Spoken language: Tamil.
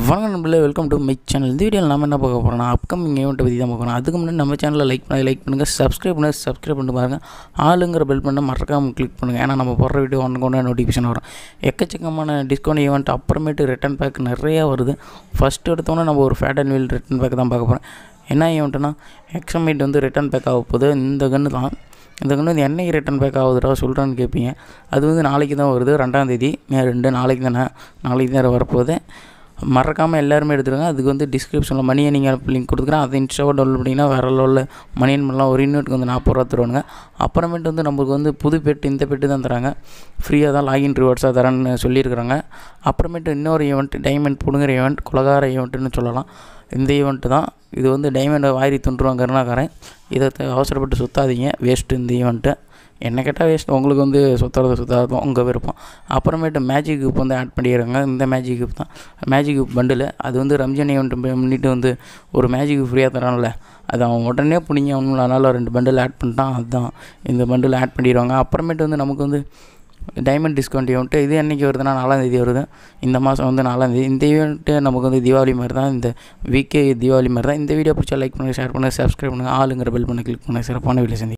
வணக்கம் நண்பர்களே வெல்கம் டு மை சேனல் இந்த வீடியோவில் நம்ம என்ன பார்க்க போகிறோம்னா அப்கமிங் ஈவெண்ட்டை பற்றி தான் பார்க்கணும் அதுக்கு முன்னாடி நம்ம சேனலில் லைக் பண்ணி லைக் பண்ணுங்கள் சப்ஸ்கிரைப் பண்ணி சப்ஸ்கிரைப் பண்ணிட்டு பாருங்கள் ஆளுங்கிற பெல் பண்ண மறக்காமல் கிளிக் பண்ணுங்கள் ஏன்னா நம்ம போடுற வீடியோ ஒன்று கொண்டு நோட்டிஃபிகேஷன் வரும் எக்கச்சக்கமான டிஸ்கவுண்ட் ஈவெண்ட் அப்புறமேட்டு ரிட்டன் பேக் நிறையா வருது ஃபஸ்ட்டு எடுத்தோன்னே நம்ம ஒரு fate and wheel return back தான் பார்க்க போகிறோம் என்ன ஈவெண்ட்னா எக்ஸமைட் வந்து ரிட்டன் பேக் ஆக போகுது இந்த கன்று தான் இந்த கன்று வந்து என்னைக்கு ரிட்டன் பேக் ஆகுதுடா சொல்கிறேன்னு கேட்பீங்க அது வந்து நாளைக்கு தான் வருது ரெண்டாம் தேதி மே ரெண்டு நாளைக்கு தானே நாளைக்கு தான் வரப்போகுது மறக்காமல் எல்லாருமே எடுத்துருங்க அதுக்கு வந்து டிஸ்கிரிப்ஷனில் மணியை நீங்கள் லிங்க் கொடுத்துக்கிறேன் அதை இன்ஸ்டாவாக டவுன்லோட் பண்ணிங்கன்னா வேறு லெவலில் மணியன் பண்ணலாம் ஒரு யூனிட்டுக்கு வந்து நாற்பது ரூபா தருவானுங்க அப்புறமேட்டு வந்து நமக்கு வந்து புது பெட்டு இந்த பெட்டு தான் தராங்க ஃப்ரீயாக தான் லாகின் ரிவார்ட்ஸாக தரேன்னு சொல்லியிருக்கிறாங்க அப்புறமேட்டு இன்னொரு ஈவெண்ட் டைமண்ட் பிடுங்குற ஈவெண்ட் குலகார ஈவெண்ட்டுன்னு சொல்லலாம் இந்த ஈவெண்ட்டு தான் இது வந்து டைமண்டை வாரி துண்டுருவான் கருணாக்காரன் இதை த- அவசரப்பட்டு சுற்றாதீங்க வேஸ்ட்டு இந்த ஈவெண்ட்டு என்ன கேட்டால் வேஸ்ட் உங்களுக்கு வந்து சுற்றுறது சுற்றாது உங்கள் விருப்பம் அப்புறமேட்டு மேஜிக் குரூப் வந்து ஆட் பண்ணிடுறாங்க இந்த மேஜிக் குரூப் தான் மேஜிக் குரூப் பண்டில் அது வந்து ரம்ஜான் ஈவெண்ட் முன்னிட்டு வந்து ஒரு மேஜிக் ஃப்ரீயாக தரான்ல அது அவன் உடனே பிடிங்க ஒன்றும் அதனால் ரெண்டு பண்டில் ஆட் பண்ணிட்டான் அதுதான் இந்த பண்டில் ஆட் பண்ணிடுவாங்க அப்புறமேட்டு வந்து நமக்கு வந்து டைமண்ட் டிஸ்கவுண்ட் ஈவெண்ட்டு இது என்றைக்கு வருதுன்னா நாலாந்தேதி வருது இந்த மாதம் வந்து நாலாந்தேதி இந்த ஈவெண்ட்டு நமக்கு வந்து தீபாவளி மாதிரி தான் இந்த வீக்கே தீபாவளி மாதிரி தான் இந்த வீடியோ பிடிச்சா லைக் பண்ணுங்கள் ஷேர் பண்ணுங்கள் சப்ஸ்கிரைப் பண்ணுங்கள் ஆளுங்கிற பெல் பண்ணி கிளிக் பண்ணுங்கள் சிறப்பான வீடியோ சந்தி